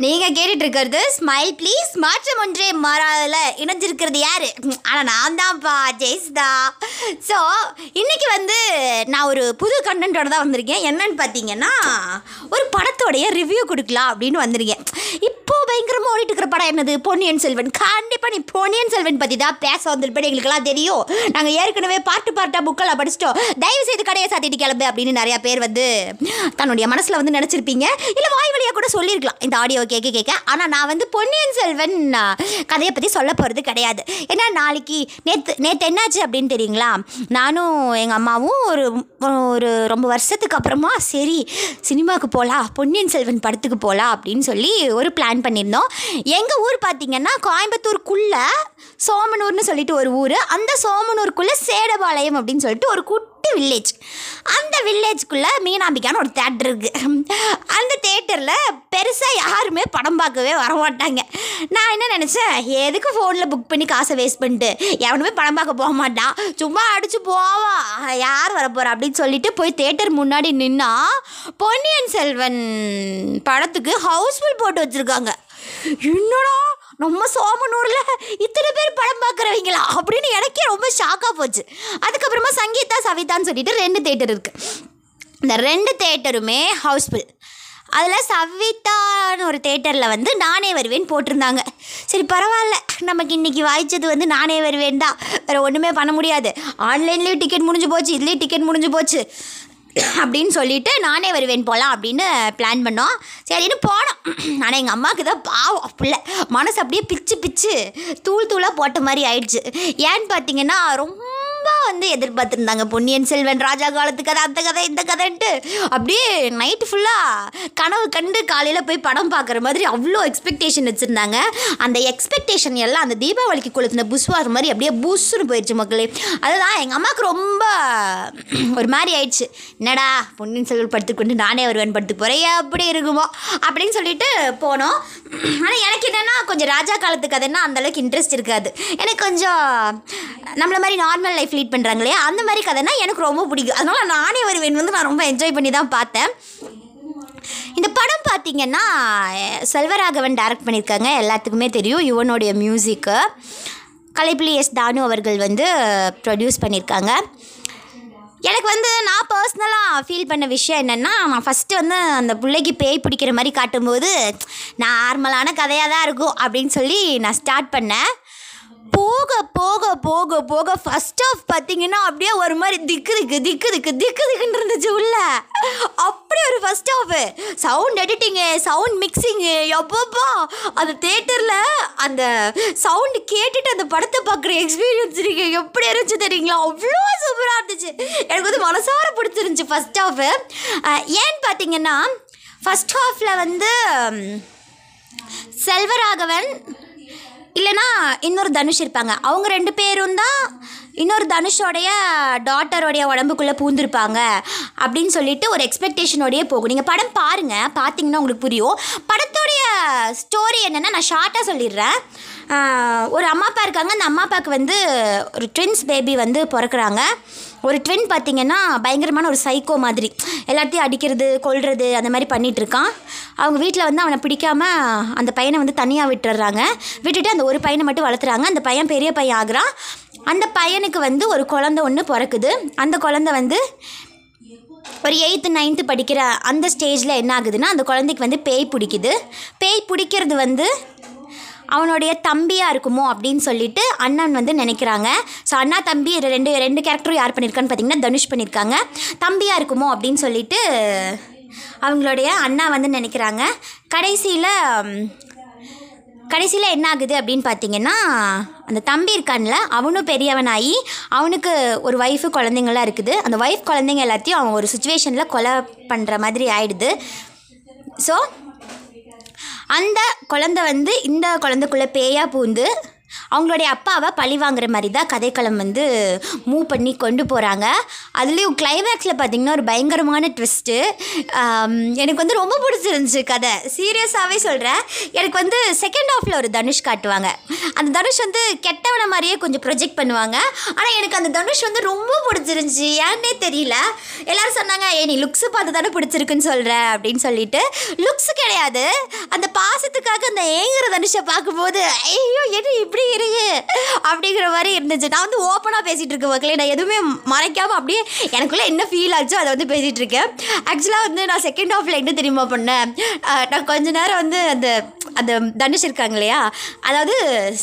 நீங்க கேட்டுட்டு இருக்கிறது ஸ்மைல் ப்ளீஸ் மாற்றம் ஒன்றே மாறாதல இணைஞ்சிருக்கிறது யாரு ஆனா நான் தான்ப்பா ஜெய்ஸ்தா ஸோ இன்னைக்கு வந்து நான் ஒரு புது கண்டென்ட்டோட தான் வந்திருக்கேன் என்னன்னு பார்த்தீங்கன்னா ஒரு படத்தோடைய ரிவ்யூ கொடுக்கலாம் அப்படின்னு வந்திருக்கேன் இப்போ பயங்கரமாக ஓடிட்டு இருக்கிற படம் என்னது பொன்னியின் செல்வன் கண்டிப்பாக நீ பொன்னியின் செல்வன் பற்றி தான் பேச வந்திருப்பேன் எங்களுக்கெல்லாம் தெரியும் நாங்கள் ஏற்கனவே பார்ட்டு பார்ட்டாக புக்கெல்லாம் படிச்சிட்டோம் தயவு செய்து கடையை சாத்திட்டு கிளம்பு அப்படின்னு நிறையா பேர் வந்து தன்னுடைய மனசில் வந்து நினச்சிருப்பீங்க இல்லை வாய் வழியாக கூட சொல்லியிருக்கலாம் இந்த ஆடியோ கேட்க கேட்க ஆனால் நான் வந்து பொன்னியின் செல்வன் ஆ, கதையை பற்றி சொல்ல போகிறது கிடையாது ஏன்னா நாளைக்கு நேற்று நேற்று என்னாச்சு அப்படின்னு தெரியுங்களா நானும் எங்கள் அம்மாவும் ஒரு ஒரு ரொம்ப வருஷத்துக்கு அப்புறமா சரி சினிமாவுக்கு போகலாம் பொன்னியின் செல்வன் படத்துக்கு போகலாம் அப்படின்னு சொல்லி ஒரு பிளான் பண்ணியிருந்தோம் எங்கள் ஊர் பார்த்தீங்கன்னா கோயம்புத்தூருக்குள்ளே சோமனூர்னு சொல்லிட்டு ஒரு ஊர் அந்த சோமனூருக்குள்ளே சேடபாளையம் அப்படின்னு சொல்லிட்டு ஒரு குட்டி வில்லேஜ் அந்த வில்லேஜ்குள்ளே மீனாம்பிகான்னு ஒரு தேட்டர் இருக்குது அந்த தேட்டரில் பெருசாக யாருமே படம் பார்க்கவே வரமாட்டாங்க நான் என்ன நினச்சேன் எதுக்கு ஃபோனில் புக் பண்ணி காசை வேஸ்ட் பண்ணிட்டு எவனுமே படம் பார்க்க போக மாட்டான் சும்மா அடிச்சு போவா யார் வர போகிறா அப்படின்னு சொல்லிட்டு போய் தேட்டர் முன்னாடி நின்னா பொன்னியின் செல்வன் படத்துக்கு ஹவுஸ்ஃபுல் போட்டு வச்சுருக்காங்க என்னடா நம்ம சோமனூரில் இத்தனை பேர் படம் பார்க்குறவங்களா அப்படின்னு எனக்கே ரொம்ப ஷாக்காக போச்சு அதுக்கப்புறமா சங்கீதா சவிதான்னு சொல்லிட்டு ரெண்டு தேட்டர் இருக்குது இந்த ரெண்டு தேட்டருமே ஹவுஸ்ஃபுல் அதில் சவிதான்னு ஒரு தேட்டரில் வந்து நானே வருவேன் போட்டிருந்தாங்க சரி பரவாயில்ல நமக்கு இன்றைக்கி வாய்ச்சது வந்து நானே வருவேன் தான் வேறு ஒன்றுமே பண்ண முடியாது ஆன்லைன்லேயும் டிக்கெட் முடிஞ்சு போச்சு இதுலேயும் டிக்கெட் முடிஞ்சு போச்சு அப்படின்னு சொல்லிட்டு நானே வருவேன் போகலாம் அப்படின்னு பிளான் பண்ணோம் சரின்னு போனோம் ஆனால் எங்கள் அம்மாவுக்கு தான் பாவம் பிள்ளை மனசு அப்படியே பிச்சு பிச்சு தூள் தூளாக போட்ட மாதிரி ஆயிடுச்சு ஏன்னு பார்த்தீங்கன்னா ரொம்ப வந்து எதிர்பார்த்துருந்தாங்க பொன்னியின் செல்வன் ராஜா காலத்து கதை அந்த கதை இந்த கதைன்ட்டு அப்படியே நைட்டு ஃபுல்லாக கனவு கண்டு காலையில் போய் படம் பார்க்குற மாதிரி அவ்வளோ எக்ஸ்பெக்டேஷன் வச்சுருந்தாங்க அந்த எக்ஸ்பெக்டேஷன் எல்லாம் அந்த தீபாவளிக்கு கொளுத்தின புஷ்வார் மாதிரி அப்படியே புஷ்ஷுன்னு போயிடுச்சு மக்களே அதுதான் எங்கள் அம்மாவுக்கு ரொம்ப ஒரு மாதிரி ஆயிடுச்சு என்னடா பொன்னியின் செல்வன் படத்துக்கு கொண்டு நானே வருவேன் படத்துக்கு போகிறேன் அப்படி இருக்குமோ அப்படின்னு சொல்லிட்டு போனோம் ஆனால் எனக்கு என்னென்னா கொஞ்சம் ராஜா காலத்து கதைன்னா அந்தளவுக்கு இன்ட்ரெஸ்ட் இருக்காது எனக்கு கொஞ்சம் நம்மள மாதிரி நார்மல் லைஃப் லீட் பண்ணுறாங்க இல்லையா அந்த மாதிரி கதைனா எனக்கு ரொம்ப பிடிக்கும் அதனால் நானே வருவேன் வந்து நான் ரொம்ப என்ஜாய் பண்ணி தான் பார்த்தேன் இந்த படம் பார்த்தீங்கன்னா செல்வராகவன் டைரக்ட் பண்ணியிருக்காங்க எல்லாத்துக்குமே தெரியும் யுவனுடைய மியூசிக்கு கலைப்புலி எஸ் தானு அவர்கள் வந்து ப்ரொடியூஸ் பண்ணியிருக்காங்க எனக்கு வந்து நான் பர்சனலாக ஃபீல் பண்ண விஷயம் என்னென்னா நான் ஃபஸ்ட்டு வந்து அந்த பிள்ளைக்கு பேய் பிடிக்கிற மாதிரி காட்டும்போது நார்மலான கதையாக தான் இருக்கும் அப்படின்னு சொல்லி நான் ஸ்டார்ட் பண்ணேன் போக போக போக போக ஃபஸ்ட் ஆஃப் பார்த்தீங்கன்னா அப்படியே ஒரு மாதிரி திக்கு திக்கு திக்கு திக்கு திக்கு திக்குன்னு இருந்துச்சு உள்ள அப்படி ஒரு ஃபஸ்ட் ஆஃப் சவுண்ட் எடிட்டிங்கு சவுண்ட் மிக்சிங்கு எப்பப்பா அந்த தேட்டரில் அந்த சவுண்டு கேட்டுட்டு அந்த படத்தை பார்க்குற எக்ஸ்பீரியன்ஸ் இருக்கு எப்படி இருந்துச்சு தெரியுங்களா அவ்வளோ சூப்பராக இருந்துச்சு எனக்கு வந்து மனசார பிடிச்சிருந்துச்சி ஃபஸ்ட் ஆஃப் ஏன்னு பார்த்தீங்கன்னா ஃபஸ்ட் ஹாஃபில் வந்து ம், செல்வராகவன் இல்லைனா இன்னொரு தனுஷ் இருப்பாங்க அவங்க ரெண்டு பேரும் தான் இன்னொரு தனுஷோடைய டாட்டரோடைய உடம்புக்குள்ளே பூந்திருப்பாங்க அப்படின்னு சொல்லிட்டு ஒரு எக்ஸ்பெக்டேஷனோடயே போகும் நீங்கள் படம் பாருங்கள் பார்த்தீங்கன்னா உங்களுக்கு புரியும் படத்தோடைய ஸ்டோரி என்னென்னா நான் ஷார்ட்டாக சொல்லிடுறேன் ஆஹ், ஒரு அம்மா அப்பா இருக்காங்க அந்த அம்மா அப்பாவுக்கு வந்து ஒரு ட்வின்ஸ் பேபி வந்து பிறக்குறாங்க ஒரு ட்வின் பார்த்தீங்கன்னா பயங்கரமான ஒரு சைக்கோ மாதிரி எல்லாத்தையும் அடிக்கிறது கொல்றது அந்த மாதிரி பண்ணிட்டு இருக்கான் அவங்க வீட்டில் வந்து அவனை பிடிக்காம அந்த பையனை வந்து தனியாக விட்டுறாங்க விட்டுட்டு அந்த ஒரு பையனை மட்டும் வளர்த்துறாங்க அந்த பையன் பெரிய பையன் ஆகுறான் அந்த பையனுக்கு வந்து ஒரு குழந்தை ஒன்று பிறக்குது அந்த குழந்தை வந்து ஒரு எயித்து நைன்த்து படிக்கிற அந்த ஸ்டேஜில் என்ன ஆகுதுன்னா அந்த குழந்தைக்கு வந்து பேய் பிடிக்குது பேய் பிடிக்கிறது வந்து அவனுடைய தம்பியாக இருக்குமோ அப்படின்னு சொல்லிட்டு அண்ணன் வந்து நினைக்கிறாங்க ஸோ அண்ணா தம்பி இது ரெண்டு ரெண்டு கேரக்டரும் யார் பண்ணியிருக்கான்னு பார்த்தீங்கன்னா தனுஷ் பண்ணியிருக்காங்க தம்பியாக இருக்குமோ அப்படின்னு சொல்லிட்டு அவங்களுடைய அண்ணா வந்து நினைக்கிறாங்க கடைசியில் கடைசியில் என்ன ஆகுது அப்படின்னு பார்த்தீங்கன்னா அந்த தம்பி இருக்கான்ல அவனும் பெரியவனாகி அவனுக்கு ஒரு ஒய்ஃபு குழந்தைங்களாம் இருக்குது அந்த ஒய்ஃப் குழந்தைங்க எல்லாத்தையும் அவன் ஒரு சுச்சுவேஷனில் கொலை பண்ணுற மாதிரி ஆயிடுது ஸோ அந்த குழந்தை வந்து இந்த குழந்தைக்குள்ளே பேயாக பூந்து அவங்களுடைய அப்பாவை பழி வாங்குற மாதிரி தான் கதைக்களம் வந்து மூவ் பண்ணி கொண்டு போகிறாங்க அதுலேயும் கிளைமேக்ஸில் பார்த்தீங்கன்னா ஒரு பயங்கரமான ட்விஸ்ட்டு எனக்கு வந்து ரொம்ப பிடிச்சிருந்துச்சு கதை சீரியஸாகவே சொல்கிறேன் எனக்கு வந்து செகண்ட் ஹாஃபில் ஒரு தனுஷ் காட்டுவாங்க அந்த தனுஷ் வந்து கெட்டவனை மாதிரியே கொஞ்சம் ப்ரொஜெக்ட் பண்ணுவாங்க ஆனால் எனக்கு அந்த தனுஷ் வந்து ரொம்ப பிடிச்சிருந்துச்சு ஏன்னே தெரியல எல்லாரும் சொன்னாங்க ஏ நீ லுக்ஸு பார்த்து தானே பிடிச்சிருக்குன்னு சொல்கிற அப்படின்னு சொல்லிட்டு லுக்ஸ் கிடையாது அந்த பாசத்துக்காக அந்த ஏங்குற தனுஷை பார்க்கும்போது ஐயோ என்ன இப்படி இருக்கு அப்படிங்கிற மாதிரி இருந்துச்சு நான் வந்து ஓப்பனாக பேசிகிட்டு இருக்க மக்களே நான் எதுவுமே மறைக்காமல் அப்படியே எனக்குள்ளே என்ன ஃபீல் ஆச்சோ அதை வந்து பேசிகிட்டு இருக்கேன் ஆக்சுவலாக வந்து நான் செகண்ட் ஹாஃபில் என்ன தெரியுமா பண்ணேன் அஹ் நான் கொஞ்ச நேரம் வந்து அந்த அந்த தனுஷ் இருக்காங்க இல்லையா அதாவது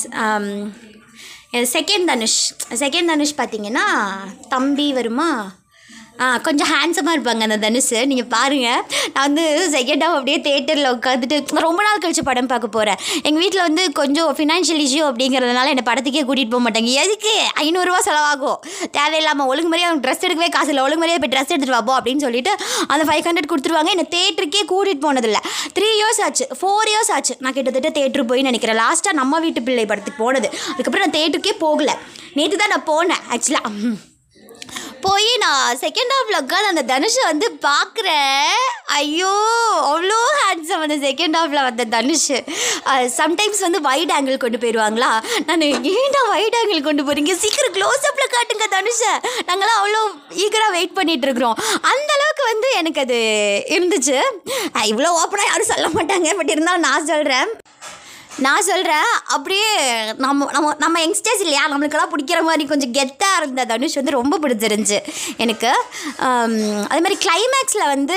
செகண்ட் தனுஷ் செகண்ட் தனுஷ் பார்த்தீங்கன்னா தம்பி வருமா ஆ கொஞ்சம் ஹேண்ட்ஸமாக இருப்பாங்க அந்த தனுஷ் நீங்கள் பாருங்கள் நான் வந்து செகண்ட் ஹாஃப் அப்படியே தேட்டரில் உட்காந்துட்டு ரொம்ப நாள் கழிச்சு படம் பார்க்க போகிறேன் எங்கள் வீட்டில் வந்து கொஞ்சம் ஃபினான்ஷியல் இஷ்யூ அப்படிங்கிறதுனால என்னை படத்துக்கே கூட்டிகிட்டு போக மாட்டாங்க எதுக்கு ஐநூறுரூவா செலவாகும் தேவையில்லாமல் ஒழுங்கு முறையாக அவங்க ட்ரெஸ் எடுக்கவே காசு இல்லை ஒழுங்கு முறையாக போய் ட்ரெஸ் எடுத்துகிட்டு வாப்போ அப்படின்னு சொல்லிட்டு அந்த ஃபைவ் ஹண்ட்ரட் கொடுத்துருவாங்க என்னை தேட்டருக்கே கூட்டிகிட்டு போனதில்லை த்ரீ இயர்ஸ் ஆச்சு ஃபோர் இயர்ஸ் ஆச்சு நான் கிட்டத்தட்ட தேட்டரு போய் நினைக்கிறேன் லாஸ்ட்டாக நம்ம வீட்டு பிள்ளை படத்துக்கு போனது அதுக்கப்புறம் நான் தேட்டருக்கே போகல நேற்று தான் நான் போனேன் ஆக்சுவலாக போய் நான் செகண்ட் ஹாஃப்ல உட்காந்து அந்த தனுஷை வந்து பார்க்குறேன் ஐயோ அவ்வளோ ஹேண்ட்ஸம் அந்த செகண்ட் ஹாஃபில் வந்த தனுஷ் சம்டைம்ஸ் வந்து வைட் ஆங்கிள் கொண்டு போயிடுவாங்களா நான் ஏன்டா வைட் ஆங்கிள் கொண்டு போகிறீங்க சீக்கிரம் க்ளோஸ் அப்பில் காட்டுங்க தனுஷை நாங்களாம் அவ்வளோ ஈகராக வெயிட் பண்ணிட்டு இருக்கிறோம் அந்த அளவுக்கு வந்து எனக்கு அது இருந்துச்சு அஹ் இவ்வளோ ஓப்பனாக யாரும் சொல்ல மாட்டாங்க பட் இருந்தாலும் நான் சொல்கிறேன் நான் சொல்கிறேன் அப்படியே நம்ம நம்ம நம்ம யங்ஸ்டர்ஸ் இல்லையா நம்மளுக்கெல்லாம் பிடிக்கிற மாதிரி கொஞ்சம் கெத்தாக இருந்த தனுஷ் வந்து ரொம்ப பிடிச்சிருந்துச்சு எனக்கு ஆம், அதே மாதிரி கிளைமேக்ஸில் வந்து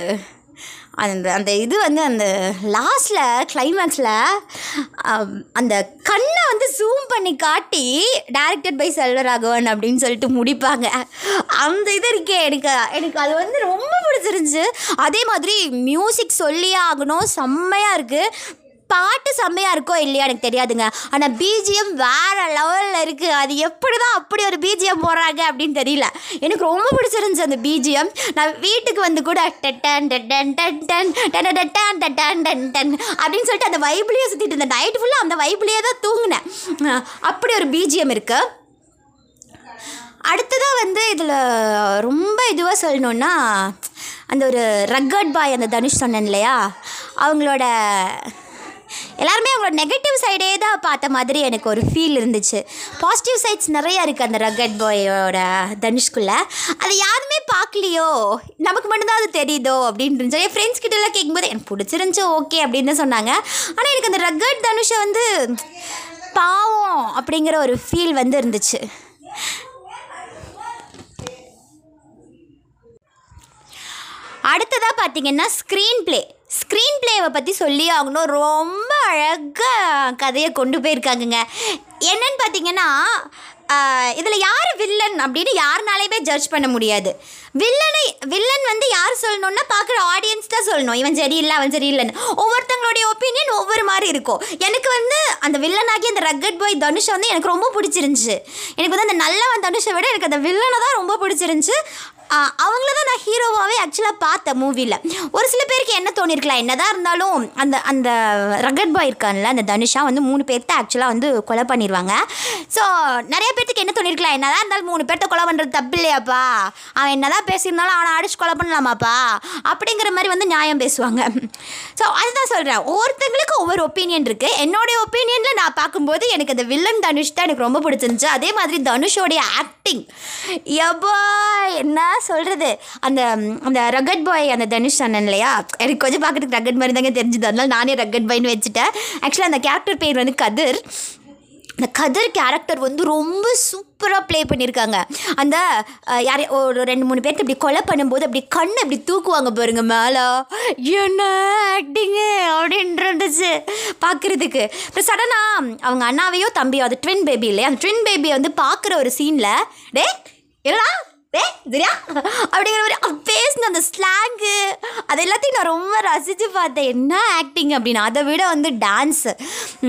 அந்த அந்த இது வந்து அந்த லாஸ்ட்டில் கிளைமேக்ஸில் அந்த கண்ணை வந்து ஜூம் பண்ணி காட்டி டைரக்டட் பை செல்வராகவன் அப்படின்னு சொல்லிட்டு முடிப்பாங்க அந்த இது இருக்கே எனக்கு எனக்கு அது வந்து ரொம்ப பிடிச்சிருந்துச்சு அதே மாதிரி மியூசிக் சொல்லியே ஆகணும் செம்மையாக இருக்குது பாட்டு செம்மையாக இருக்கோ இல்லையா எனக்கு தெரியாதுங்க ஆனால் பிஜிஎம் வேறு லெவலில் இருக்குது அது எப்படி தான் அப்படி ஒரு பிஜிஎம் போடுறாங்க அப்படின்னு தெரியல எனக்கு ரொம்ப பிடிச்சிருந்துச்சு அந்த பிஜிஎம் நான் வீட்டுக்கு வந்து கூட டெட்டன் டெட்டன் டென் டென் டென் டெட்டன் டெட்டன் டென் டென் அப்படின்னு சொல்லிட்டு அந்த வைப்லேயே சுற்றிட்டு இருந்தேன் நைட் ஃபுல்லாக அந்த வைப்லேயே தான் தூங்கினேன் அஹ் அப்படி ஒரு பிஜிஎம் இருக்குது அடுத்ததாக வந்து இதில் ரொம்ப இதுவாக சொல்லணுன்னா அந்த ஒரு ரக்கட் பாய் அந்த தனுஷ் சொன்னேன் இல்லையா அவங்களோட எல்லாருமே அவங்களோட நெகட்டிவ் சைடே தான் பார்த்த மாதிரி எனக்கு ஒரு ஃபீல் இருந்துச்சு பாசிட்டிவ் சைட்ஸ் நிறைய இருக்குது அந்த ரக்கட் பாயோட தனுஷ்குள்ளே அதை யாருமே பார்க்கலையோ நமக்கு மட்டும்தான் அது தெரியுதோ அப்படின்னு இருந்துச்சு என் ஃப்ரெண்ட்ஸ் கிட்டலாம் கேட்கும்போது எனக்கு பிடிச்சிருந்துச்சு ஓகே அப்படின்னு தான் சொன்னாங்க ஆனால் எனக்கு அந்த ரக்கட் தனுஷை வந்து பாவம் அப்படிங்கிற ஒரு ஃபீல் வந்து இருந்துச்சு அடுத்ததாக பார்த்தீங்கன்னா ஸ்க்ரீன் ப்ளே ஸ்க்ரீன் ப்ளேவை பற்றி சொல்லி ஆகணும் ரொம்ப அழகாக கதையை கொண்டு போயிருக்காங்கங்க என்னன்னு பார்த்தீங்கன்னா இதில் யார் வில்லன் அப்படின்னு யாருனாலையுமே ஜட்ஜ் பண்ண முடியாது வில்லனை வில்லன் வந்து யார் சொல்லணும்னா பார்க்குற ஆடியன்ஸ் தான் சொல்லணும் இவன் சரியில்லை அவன் சரியில்லைன்னு ஒவ்வொருத்தங்களுடைய ஒப்பீனியன் ஒவ்வொரு மாதிரி இருக்கும் எனக்கு வந்து அந்த வில்லனாகி அந்த ரக்கட் பாய் தனுஷை வந்து எனக்கு ரொம்ப பிடிச்சிருந்துச்சு எனக்கு வந்து அந்த நல்லவன் தனுஷை விட எனக்கு அந்த வில்லனை தான் ரொம்ப பிடிச்சிருந்துச்சு அவங்கள தான் நான் ஹீரோவாகவே ஆக்சுவலாக பார்த்தேன் மூவியில் ஒரு சில பேருக்கு என்ன தோணிருக்கலாம் என்னதான் இருந்தாலும் அந்த அந்த ரகட் பாய் இருக்கான்ல அந்த தனுஷா வந்து மூணு பேர்த்த ஆக்சுவலாக வந்து கொலை பண்ணிடுவாங்க ஸோ நிறைய பேர்த்துக்கு என்ன தோணிருக்கலாம் என்னதான் இருந்தாலும் மூணு பேர்த்த கொலை பண்ணுறது தப்பு இல்லையாப்பா அவன் என்னதான் பேசியிருந்தாலும் அவனை அடிச்சு கொலை பண்ணலாமாப்பா அப்படிங்கிற மாதிரி வந்து நியாயம் பேசுவாங்க ஸோ அதுதான் சொல்கிறேன் ஒவ்வொருத்தங்களுக்கு ஒவ்வொரு ஒப்பீனியன் இருக்குது என்னுடைய ஒப்பீனியனில் நான் பார்க்கும்போது எனக்கு அந்த வில்லன் தனுஷ் தான் எனக்கு ரொம்ப பிடிச்சிருந்துச்சு அதே மாதிரி தனுஷோடைய ஆக்டிங் எவ்வளோ என்ன சொல்கிறது அந்த அந்த ரகட் பாய் அந்த தனுஷ் அண்ணன் இல்லையா எனக்கு கொஞ்சம் பார்க்கறதுக்கு ரகட் மாதிரி தாங்க தெரிஞ்சுது அதனால நானே ரகட் பாய்னு வச்சுட்டேன் ஆக்சுவலாக அந்த கேரக்டர் பேர் வந்து கதிர் அந்த கதிர் கேரக்டர் வந்து ரொம்ப சூப்பராக ப்ளே பண்ணியிருக்காங்க அந்த அஹ், யாரை ஒரு ரெண்டு மூணு பேர்த்து இப்படி கொலை பண்ணும்போது அப்படி கண்ணை இப்படி தூக்குவாங்க பாருங்க மேலே என்ன ஆக்டிங்கு அப்படின்னு இருந்துச்சு பார்க்குறதுக்கு இப்போ சடனாக அவங்க அண்ணாவையோ தம்பியோ அது ட்வின் பேபி இல்லையா அந்த ட்வின் பேபியை வந்து பார்க்குற ஒரு சீனில் டே என்னடா டே சரியா அப்படிங்கிற மாதிரி அவ பேசின அந்த ஸ்லாங்கு அது எல்லாத்தையும் நான் ரொம்ப ரசித்து பார்த்தேன் என்ன ஆக்டிங் அப்படின்னு அதை விட வந்து டான்ஸு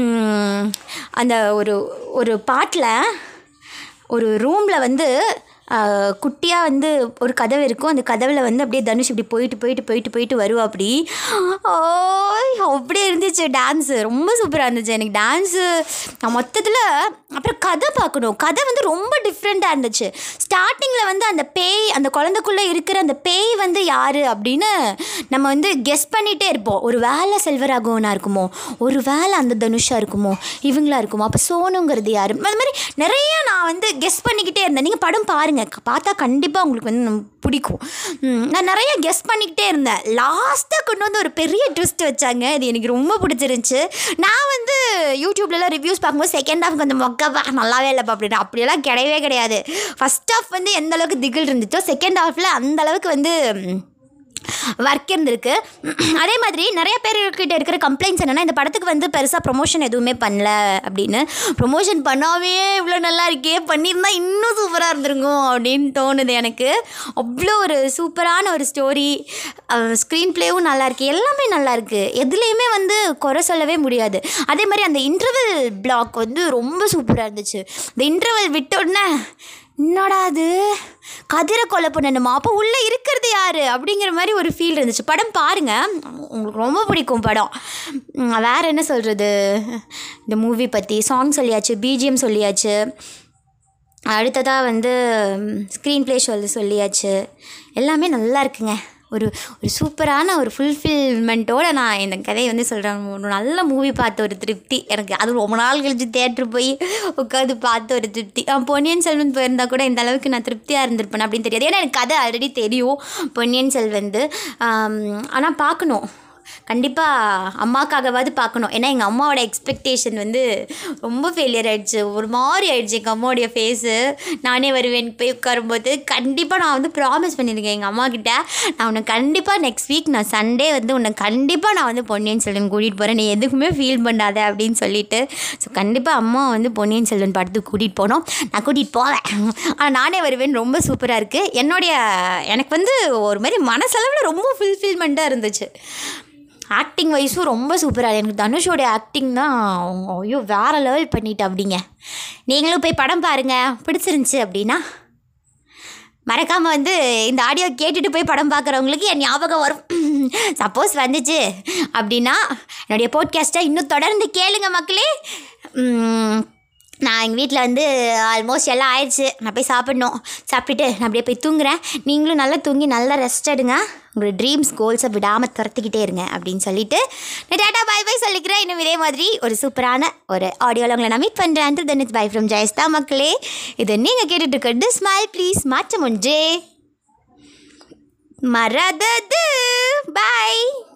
அந்த ஒரு ஒரு பாட்டில் ஒரு ரூமில் வந்து குட்டியாக வந்து ஒரு கதவு இருக்கும் அந்த கதவில் வந்து அப்படியே தனுஷ் இப்படி போயிட்டு போயிட்டு போயிட்டு போயிட்டு வருவா அப்படி ஓ அப்படியே இருந்துச்சு டான்ஸு ரொம்ப சூப்பராக இருந்துச்சு எனக்கு டான்ஸு மொத்தத்தில் அப்புறம் கதை பார்க்கணும் கதை வந்து ரொம்ப டிஃப்ரெண்ட்டாக இருந்துச்சு ஸ்டார்டிங்கில் வந்து அந்த பேய் அந்த குழந்தைக்குள்ளே இருக்கிற அந்த பேய் வந்து யார் அப்படின்னு நம்ம வந்து கெஸ் பண்ணிகிட்டே இருப்போம் ஒரு வேலை செல்வராகவனா இருக்குமோ ஒரு வேலை அந்த தனுஷா இருக்குமோ இவங்களா இருக்குமோ அப்போ சோனுங்கிறது யார் அது மாதிரி நிறைய நான் வந்து கெஸ் பண்ணிக்கிட்டே இருந்தேன் நீங்கள் படம் பாருங்கள் பார்த்தா கண்டிப்பாக உங்களுக்கு வந்து நம்ம பிடிக்கும் ம், நான் நிறைய கெஸ் பண்ணிக்கிட்டே இருந்தேன் லாஸ்ட்டாக கொண்டு வந்து ஒரு பெரிய ட்விஸ்ட் வச்சாங்க இது எனக்கு ரொம்ப பிடிச்சிருந்துச்சு நான் வந்து யூடியூப்லலாம் ரிவ்யூஸ் பார்க்கும்போது செகண்ட் ஹாஃப் கொஞ்சம் மொக்கப்பா நல்லாவே இல்லைப்பா அப்படின்னு அப்படியெல்லாம் கிடையவே கிடையாது ஃபஸ்ட் ஹாஃப் வந்து எந்த அளவுக்கு திகில் இருந்துச்சோ செகண்ட் ஹாஃபில் அந்த அளவுக்கு வந்து ம், ஒர்க் இருந்திருக்கு அதே மாதிரி நிறைய பேர்கிட்ட இருக்கிற கம்ப்ளைண்ட்ஸ் என்னென்னா இந்த படத்துக்கு வந்து பெருசாக ப்ரொமோஷன் எதுவுமே பண்ணல அப்படின்னு ப்ரொமோஷன் பண்ணாவே இவ்வளோ நல்லா இருக்கே பண்ணியிருந்தா இன்னும் சூப்பராக இருந்திருக்கும் அப்படின்னு தோணுது எனக்கு அவ்வளோ ஒரு சூப்பரான ஒரு ஸ்டோரி ஸ்க்ரீன் ப்ளேவும் நல்லா இருக்கு எல்லாமே நல்லா இருக்கு எதுலேயுமே வந்து குறை சொல்லவே முடியாது அதே மாதிரி அந்த இன்டர்வல் பிளாக் வந்து ரொம்ப சூப்பராக இருந்துச்சு இந்த இன்டர்வல் விட்ட உடனே என்னடா அது கதிரை கொலை பண்ணணுமா அப்போ உள்ளே இருக்கிறது யார் அப்படிங்கிற மாதிரி ஒரு ஃபீல் இருந்துச்சு படம் பாருங்கள் உங்களுக்கு ரொம்ப பிடிக்கும் படம் உம், வேற என்ன சொல்கிறது இந்த மூவி பற்றி சாங் சொல்லியாச்சு பிஜிஎம் சொல்லியாச்சு அடுத்ததாக வந்து ஸ்க்ரீன் ப்ளே சொல்லி சொல்லியாச்சு எல்லாமே நல்லா இருக்குங்க ஒரு ஒரு சூப்பரான ஒரு ஃபுல்ஃபில்மெண்ட்டோட நான் இந்த கதையை வந்து சொல்கிறேன் ஒரு நல்ல மூவி பார்த்த ஒரு திருப்தி எனக்கு அது ரொம்ப நாள் கழிச்சு தேட்டர் போய் உட்காந்து பார்த்த ஒரு திருப்தி ஆ, பொன்னியின் செல்வன் போயிருந்தா கூட இந்த அளவுக்கு நான் திருப்தியாக இருந்திருப்பேன் அப்படின்னு தெரியாது ஏன்னா எனக்கு கதை ஆல்ரெடி தெரியும் பொன்னியின் செல்வன் ஆனால் பார்க்கணும் கண்டிப்பாக அம்மாக்காகவாவது பார்க்கணும் ஏன்னா எங்கள் அம்மாவோட எக்ஸ்பெக்டேஷன் வந்து ரொம்ப ஃபெயிலியர் ஆயிடுச்சு ஒரு மாதிரி ஆயிடுச்சு எங்கள் அம்மாவுடைய ஃபேஸு நானே வருவேன் போய் உட்காரும்போது கண்டிப்பாக நான் வந்து ப்ராமிஸ் பண்ணியிருக்கேன் எங்கள் அம்மா கிட்ட நான் உன்னை கண்டிப்பாக நெக்ஸ்ட் வீக் நான் சண்டே வந்து உன்னை கண்டிப்பாக நான் வந்து பொன்னியின் செல்வன் கூட்டிகிட்டு போகிறேன் நீ எதுக்குமே ஃபீல் பண்ணாத அப்படின்னு சொல்லிட்டு ஸோ கண்டிப்பாக அம்மா வந்து பொன்னியின் செல்வன் படத்துக்கு கூட்டிகிட்டு போனோம் நான் கூட்டிகிட்டு போவேன் ஆனால் நானே வருவேன் ரொம்ப சூப்பராக இருக்குது என்னுடைய எனக்கு வந்து ஒரு மாதிரி மனசளவில் ரொம்ப ஃபுல்ஃபில்மெண்ட்டாக இருந்துச்சு ஆக்டிங் வைஸும் ரொம்ப சூப்பராக எனக்கு தனுஷோடைய ஆக்டிங் தான் ஐயோ வேறு லெவல் பண்ணிட்டு அப்படிங்க நீங்களும் போய் படம் பாருங்கள் பிடிச்சிருந்துச்சி அப்படின்னா மறக்காமல் வந்து இந்த ஆடியோ கேட்டுட்டு போய் படம் பார்க்குறவங்களுக்கு என் ஞாபகம் வரும் சப்போஸ் வந்துச்சு அப்படின்னா என்னுடைய போட்காஸ்ட்டை இன்னும் தொடர்ந்து கேளுங்க மக்களே உம், நான் எங்கள் வீட்டில் வந்து ஆல்மோஸ்ட் எல்லாம் ஆயிடுச்சு நான் போய் சாப்பிடணும் சாப்பிட்டுட்டு நான் அப்படியே போய் தூங்குறேன் நீங்களும் நல்லா தூங்கி நல்லா ரெஸ்ட் எடுங்க உங்களோட ட்ரீம்ஸ் கோல்ஸை விடாமல் துரத்திக்கிட்டே இருங்க அப்படின்னு சொல்லிட்டு நான் டாட்டா பாய் பாய் சொல்லிக்கிறேன் இன்னும் இதே மாதிரி ஒரு சூப்பரான ஒரு ஆடியோவில் உங்களை நான் மீட் பண்ணுறேன் then it's bye from Jayastha மக்களே இதை நீங்கள் கேட்டுட்டு இருக்கிறது ஸ்மைல் ப்ளீஸ் மாற்றம் ஒன்றே மறதது பாய்